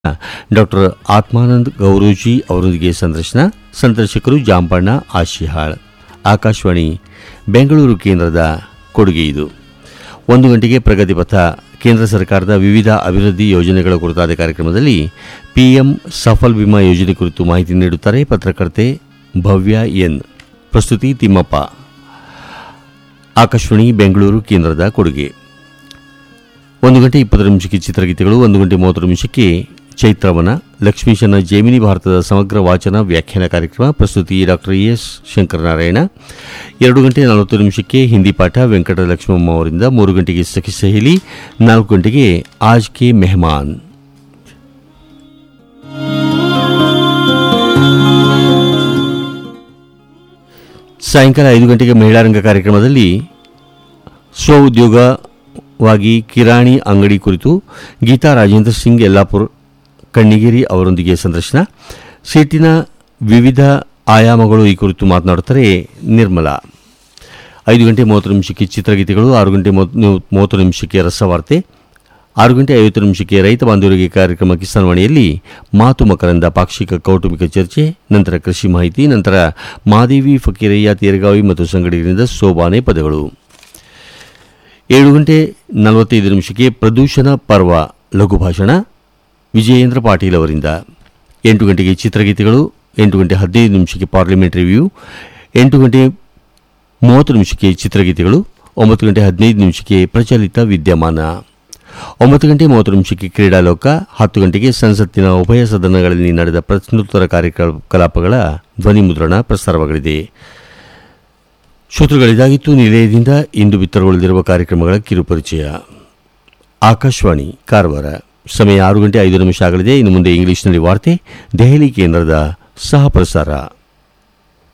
doctor ಆತ್ಮಾನಂದ್ ಗೌರೂಜಿ ಅವರೊಂದಿಗೆ ಸಂದರ್ಶನ ಸಂದರ್ಶಕರು ಜಾಂಬಣ್ಣ ಆಶಿಹಾಳ್ ಆಕಾಶವಾಣಿ ಬೆಂಗಳೂರು ಕೇಂದ್ರದ ಕೊಡುಗೆ ಇದು ಒಂದು ಗಂಟೆಗೆ ಪ್ರಗತಿ ಪಥ ಕೇಂದ್ರ ಸರ್ಕಾರದ ವಿವಿಧ ಅಭಿವೃದ್ಧಿ ಯೋಜನೆಗಳ ಕುರಿತಾದ ಕಾರ್ಯಕ್ರಮದಲ್ಲಿ ಪಿಎಂ ಸಫಲ್ ವಿಮಾ ಯೋಜನೆ ಕುರಿತು ಮಾಹಿತಿ ನೀಡುತ್ತಾರೆ ಪತ್ರಕರ್ತೆ ಭವ್ಯ ಎನ್ ಪ್ರಸ್ತುತಿ ತಿಮ್ಮಪ್ಪ ಆಕಾಶವಾಣಿ ಬೆಂಗಳೂರು ಕೇಂದ್ರದ ಕೊಡುಗೆ ಒಂದು ಗಂಟೆ ಇಪ್ಪತ್ತು ನಿಮಿಷಕ್ಕೆ ಚಿತ್ರಗೀತೆಗಳು ಒಂದು ಗಂಟೆ ಮೂವತ್ತು ನಿಮಿಷಕ್ಕೆ ಚೈತ್ರವನ ಲಕ್ಷ್ಮೀಶನ ಜೇಮಿನಿ ಭಾರತದ ಸಮಗ್ರ ವಾಚನ ವ್ಯಾಖ್ಯಾನ ಕಾರ್ಯಕ್ರಮ ಪ್ರಸ್ತುತಿ ಡಾಕ್ಟರ್ ಎಸ್ ಶಂಕರನಾರಾಯಣ ಎರಡು ಗಂಟೆ ನಲವತ್ತು ನಿಮಿಷಕ್ಕೆ ಹಿಂದಿ ಪಾಠ ವೆಂಕಟ ಲಕ್ಷ್ಮಮ್ಮ ಅವರಿಂದ ಮೂರು ಗಂಟೆಗೆ ಸಖಿ ಸಹೇಲಿ ನಾಲ್ಕು ಗಂಟೆಗೆ ಆಜ್ ಕೆ ಮೆಹಮಾನ್ ಸಾಯಂಕಾಲ ಐದು ಗಂಟೆಗೆ ಮಹಿಳಾ ರಂಗ ಕಾರ್ಯಕ್ರಮದಲ್ಲಿ ಸ್ವ ಉದ್ಯೋಗವಾಗಿ ಕಿರಾಣಿ ಅಂಗಡಿ ಕುರಿತು ಗೀತಾ ರಾಜೇಂದ್ರ ಸಿಂಗ್ ಯಲ್ಲಾಪುರ್ ಕಣ್ಣಿಗೇರಿ ಅವರೊಂದಿಗೆ ಸಂದರ್ಶನ ಸೀಟಿನ ವಿವಿಧ ಆಯಾಮಗಳು ಈ ಕುರಿತು ಮಾತನಾಡುತ್ತಾರೆ ನಿರ್ಮಲಾ ಐದು ಗಂಟೆ ಮೂವತ್ತು ನಿಮಿಷಕ್ಕೆ ಚಿತ್ರಗೀತೆಗಳು ಆರು ಗಂಟೆ ಮೂವತ್ತು ಮೂವತ್ತು ನಿಮಿಷಕ್ಕೆ ರಸವಾರ್ತೆ ಆರು ಗಂಟೆ ಐವತ್ತು ನಿಮಿಷಕ್ಕೆ ರೈತ ಬಾಂಧವರಿಗೆ ಕಾರ್ಯಕ್ರಮ ಕಿಸಾನ್ ವಾಣಿಯಲ್ಲಿ ಮಾತು ಮಕರಂದ ಪಾಕ್ಷಿಕ ಕೌಟುಂಬಿಕ ಚರ್ಚೆ ನಂತರ ಕೃಷಿ ಮಾಹಿತಿ ನಂತರ ಮಾದೇವಿ ಫಕೀರಯ್ಯ ತೇರಗಾವಿ ಮತ್ತು ಸಂಗಡಿಗರಿಂದ ಸೋಬಾನೆ ಪದಗಳು ಏಳು ಗಂಟೆ ನಲವತ್ತೈದು ನಿಮಿಷಕ್ಕೆ ಪ್ರದೂಷಣ ಪರ್ವ ಲಘು ಭಾಷಣ ವಿಜಯೇಂದ್ರ ಪಾಟೀಲ್ ಅವರಿಂದ ಎಂಟು ಗಂಟೆಗೆ ಚಿತ್ರಗೀತೆಗಳು ಎಂಟು ಗಂಟೆ ಹದಿನೈದು ನಿಮಿಷಕ್ಕೆ ಪಾರ್ಲಿಮೆಂಟ್ ರಿವ್ಯೂ ಎಂಟು ಗಂಟೆ ಮೂವತ್ತು ನಿಮಿಷಕ್ಕೆ ಚಿತ್ರಗೀತೆಗಳು ಒಂಬತ್ತು ಗಂಟೆ ಹದಿನೈದು ನಿಮಿಷಕ್ಕೆ ಪ್ರಚಲಿತ ವಿದ್ಯಮಾನ ಒಂಬತ್ತು ಗಂಟೆ ಮೂವತ್ತು ನಿಮಿಷಕ್ಕೆ ಕ್ರೀಡಾಲೋಕ ಹತ್ತು ಗಂಟೆಗೆ ಸಂಸತ್ತಿನ ಉಭಯ ಸದನಗಳಲ್ಲಿ ನಡೆದ ಪ್ರಶ್ನೋತ್ತರ ಕಾರ್ಯಕಲಾಪಗಳ ಧ್ವನಿ ಮುದ್ರಣ ಪ್ರಸಾರವಾಗಲಿದೆ ಶ್ರೋತೃಗಳಿದಾಗಿತ್ತು ನಿಲಯದಿಂದ ಇಂದು ಬಿತ್ತರಗೊಳ್ಳದಿರುವ ಕಾರ್ಯಕ್ರಮಗಳ ಕಿರುಪರಿಚಯ ಆಕಾಶವಾಣಿ ಕಾರವಾರ ಸಮಯ ಆರು ಗಂಟೆ ಐದು ನಿಮಿಷ ಆಗಲಿದೆ ಇನ್ನು ಮುಂದೆ ಇಂಗ್ಲಿಷ್ನಲ್ಲಿ ವಾರ್ತೆ ದೆಹಲಿ ಕೇಂದ್ರದ ಸಹ ಪ್ರಸಾರ